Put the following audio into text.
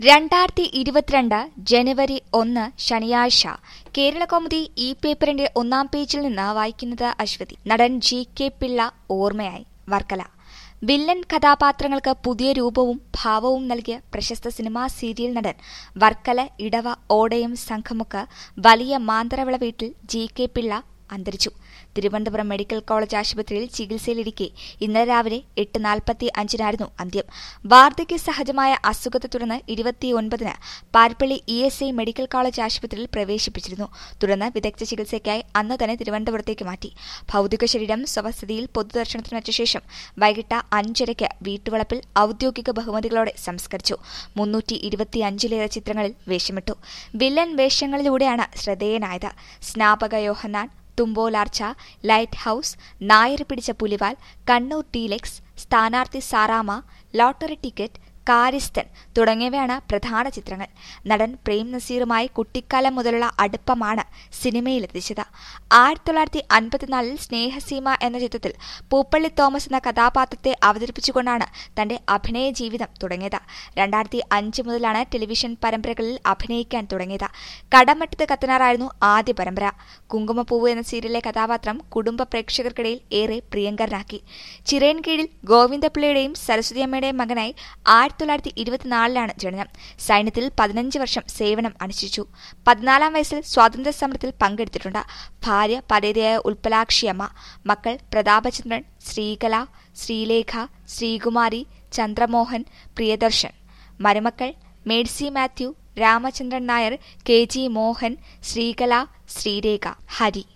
രണ്ടായിരത്തി ഇരുപത്തിരണ്ട് ജനുവരി ഒന്ന് ശനിയാഴ്ച കേരളകൗമുദി ഈ പേപ്പറിന്റെ ഒന്നാം പേജിൽ നിന്ന് വായിക്കുന്നത് അശ്വതി നടൻ ജി കെ പിള്ള ഓർമ്മയായി വർക്കല വില്ലൻ കഥാപാത്രങ്ങൾക്ക് പുതിയ രൂപവും ഭാവവും നൽകിയ പ്രശസ്ത സിനിമാ സീരിയൽ നടൻ വർക്കല ഇടവ ഓടയം സംഘമുക്ക് വലിയ മാന്തറവിള വീട്ടിൽ ജി കെ പിള്ള അന്തരിച്ചു തിരുവനന്തപുരം മെഡിക്കൽ കോളേജ് ആശുപത്രിയിൽ ചികിത്സയിലിരിക്കെ ഇന്നലെ രാവിലെ എട്ട് നാൽപ്പത്തി അഞ്ചിനായിരുന്നു അന്ത്യം വാർദ്ധക്യ സഹജമായ അസുഖത്തെ തുടർന്ന് ഇരുപത്തിയൊൻപതിന് Parippally E S I medical college ആശുപത്രിയിൽ പ്രവേശിപ്പിച്ചിരുന്നു തുടർന്ന് വിദഗ്ധ ചികിത്സയ്ക്കായി അന്ന് തന്നെ തിരുവനന്തപുരത്തേക്ക് മാറ്റി ഭൌതിക ശരീരം സ്വസ്ഥിതിയിൽ പൊതുദർശനത്തിന് വെച്ച ശേഷം വൈകിട്ട് അഞ്ചരയ്ക്ക് വീട്ടുവളപ്പിൽ ഔദ്യോഗിക ബഹുമതികളോടെ സംസ്കരിച്ചു മുന്നൂറ്റി ഇരുപത്തിയഞ്ചിലേറെ ചിത്രങ്ങളിൽ വേഷമിട്ടു വില്ലൻ വേഷങ്ങളിലൂടെയാണ് ശ്രദ്ധേയനായത് സ്നാപക യോഹന്നാൻ തുമ്പോലാർച്ച ലൈറ്റ് ഹൌസ് നായർ പിടിച്ച പുലിവാൽ കണ്ണൂർ ടീലെക്സ് സ്ഥാനാർത്ഥി സാറാമ ലോട്ടറി ടിക്കറ്റ് കാര്യസ്ഥൻ തുടങ്ങിയവയാണ് പ്രധാന ചിത്രങ്ങൾ നടൻ പ്രേം നസീറുമായി കുട്ടിക്കാലം മുതലുള്ള അടുപ്പമാണ് സിനിമയിലെത്തിച്ചത് ആയിരത്തി തൊള്ളായിരത്തി അൻപത്തിനാലിൽ സ്നേഹസീമ എന്ന ചിത്രത്തിൽ പൂപ്പള്ളി തോമസ് എന്ന കഥാപാത്രത്തെ അവതരിപ്പിച്ചുകൊണ്ടാണ് തന്റെ അഭിനയ ജീവിതം തുടങ്ങിയത് രണ്ടായിരത്തി അഞ്ച് മുതലാണ് ടെലിവിഷൻ പരമ്പരകളിൽ അഭിനയിക്കാൻ തുടങ്ങിയത് കടമറ്റത്ത് കത്തനാറായിരുന്നു ആദ്യ പരമ്പര കുങ്കുമപ്പൂവ് എന്ന സീരിയലിലെ കഥാപാത്രം കുടുംബ പ്രേക്ഷകർക്കിടയിൽ ഏറെ പ്രിയങ്കരനാക്കി ചിറയൻ കീഴിൽ ഗോവിന്ദപിള്ളയുടെയും സരസ്വതിയമ്മയുടെയും മകനായി ആയിരത്തി തൊള്ളായിരത്തി ഇരുപത്തിനാലിലാണ് ജനനം സൈന്യത്തിൽ പതിനഞ്ച് വർഷം സേവനം അനുഷ്ഠിച്ചു പതിനാലാം വയസ്സിൽ സ്വാതന്ത്ര്യ സമരത്തിൽ പങ്കെടുത്തിട്ടുണ്ട് ഭാര്യ പരേതയായ ഉൽപ്പലാക്ഷിയമ്മ മക്കൾ പ്രതാപചന്ദ്രൻ ശ്രീകല ശ്രീലേഖ ശ്രീകുമാരി ചന്ദ്രമോഹൻ പ്രിയദർശൻ മരുമക്കൾ Mercy Mathew Ramachandran Nair K G Mohan Sreekala Sreerekha Hari